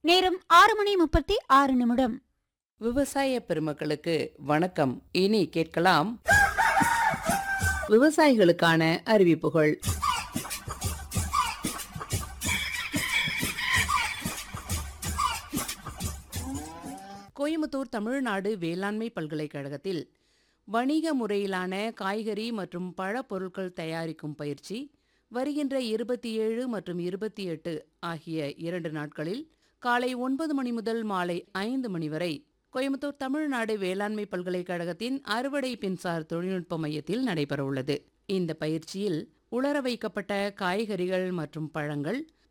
நேரம் ஆறு மணி முப்பத்தி ஆறு நிமிடம் விவசாய பெருமக்களுக்கு வணக்கம் இனி கேட்கலாம் விவசாயிகளுக்கான அறிவிப்புகள் கோயம்புத்தூர் தமிழ்நாடு வேளாண்மை பல்கலைக்கழகத்தில் வணிக முறையிலான காய்கறி மற்றும் பழ பொருட்கள் தயாரிக்கும் பயிற்சி வருகின்ற இருபத்தி ஏழு மற்றும் இருபத்தி எட்டு ஆகிய இரண்டு நாட்களில் காலை ஒன்பது மணி முதல் மாலை ஐந்து மணி வரை கோயம்புத்தூர் தமிழ்நாடு வேளாண்மை பல்கலைக்கழகத்தின் அறுவடை பின்சார் தொழில்நுட்ப மையத்தில் நடைபெறவுள்ளது இந்த பயிற்சியில் உலர வைக்கப்பட்ட காய்கறிகள் மற்றும் பழங்கள்